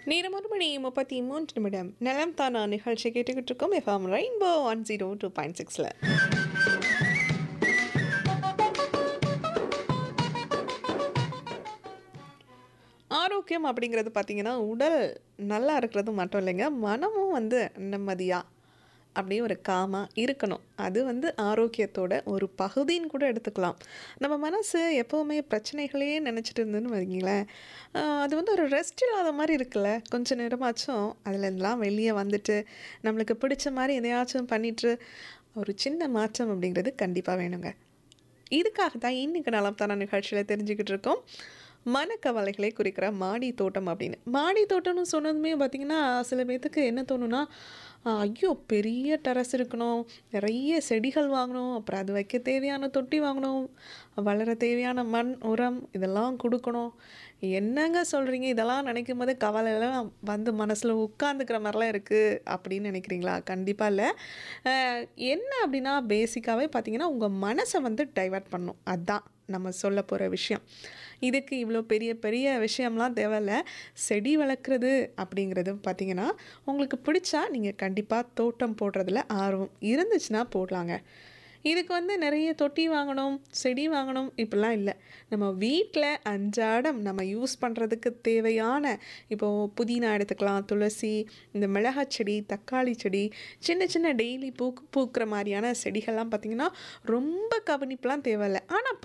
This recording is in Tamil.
நேரம் ஒரு மணி முப்பத்தி மூன்று நிமிடம் நலம் தானா நிகழ்ச்சி கேட்டுக்கிட்டு இருக்கோம் FM Rainbow one zero two point சிக்ஸில் ஆரோக்கியம் அப்படிங்கிறது பார்த்தீங்கன்னா உடல் நல்லா இருக்கிறது மட்டும் இல்லைங்க மனமும் வந்து நிம்மதியாக அப்படியே ஒரு காமாக இருக்கணும் அது வந்து ஆரோக்கியத்தோட ஒரு பகுதின்னு கூட எடுத்துக்கலாம் நம்ம மனசு எப்போவுமே பிரச்சனைகளே நினச்சிட்டு இருந்துன்னு வைங்களேன் ஆஹ் அது வந்து ஒரு ரெஸ்ட் இல்லாத மாதிரி இருக்குல்ல கொஞ்ச நேரமாச்சும் அதுலேருந்துலாம் வெளியே வந்துட்டு நம்மளுக்கு பிடிச்ச மாதிரி எதையாச்சும் பண்ணிட்டு ஒரு சின்ன மாற்றம் அப்படிங்கிறது கண்டிப்பாக வேணுங்க இதுக்காக தான் இன்றைக்கி நலம் தான நிகழ்ச்சியில் தெரிஞ்சுக்கிட்டு இருக்கோம் மனக்கவலைகளை குறிக்கிற மாடி தோட்டம் அப்படின்னு மாடி தோட்டம்னு சொன்னதுமே பார்த்திங்கன்னா சில பேர்த்துக்கு என்ன தோணுன்னா ஆஹ், ஐயோ பெரிய டெரஸ் இருக்கணும் நிறைய செடிகள் வாங்கணும் அப்புறம் அது வைக்க தேவையான தொட்டி வாங்கணும் வளர தேவையான மண் உரம் இதெல்லாம் கொடுக்கணும் என்னங்க சொல்கிறீங்க இதெல்லாம் நினைக்கும் போது கவலையெல்லாம் வந்து மனசில் உட்காந்துக்கிற மாதிரிலாம் இருக்குது அப்படின்னு நினைக்கிறீங்களா கண்டிப்பாக இல்லை அஹ், என்ன அப்படின்னா பேசிக்காகவே பார்த்தீங்கன்னா உங்கள் மனசை வந்து டைவர்ட் பண்ணும் அதுதான் நம்ம சொல்ல போகிற விஷயம் இதுக்கு இவ்வளோ பெரிய பெரிய விஷயம்லாம் தேவையில்ல செடி வளர்க்குறது அப்படிங்கிறது பார்த்தீங்கன்னா உங்களுக்கு பிடிச்சா நீங்கள் கண்டிப்பாக தோட்டம் போடுறதுல ஆர்வம் இருந்துச்சுன்னா போடலாங்க இதுக்கு வந்து நிறைய தொட்டி வாங்கணும் செடி வாங்கணும் இப்படிலாம் இல்லை நம்ம வீட்டில் அன்றாடம் நம்ம யூஸ் பண்ணுறதுக்கு தேவையான இப்போது புதினா எடுத்துக்கலாம் துளசி இந்த மிளகாய் செடி தக்காளி செடி சின்ன சின்ன டெய்லி பூ பூக்கிற மாதிரியான செடிகள்லாம் பார்த்திங்கன்னா ரொம்ப கவனிப்புலாம் தேவையில்லை ஆனால்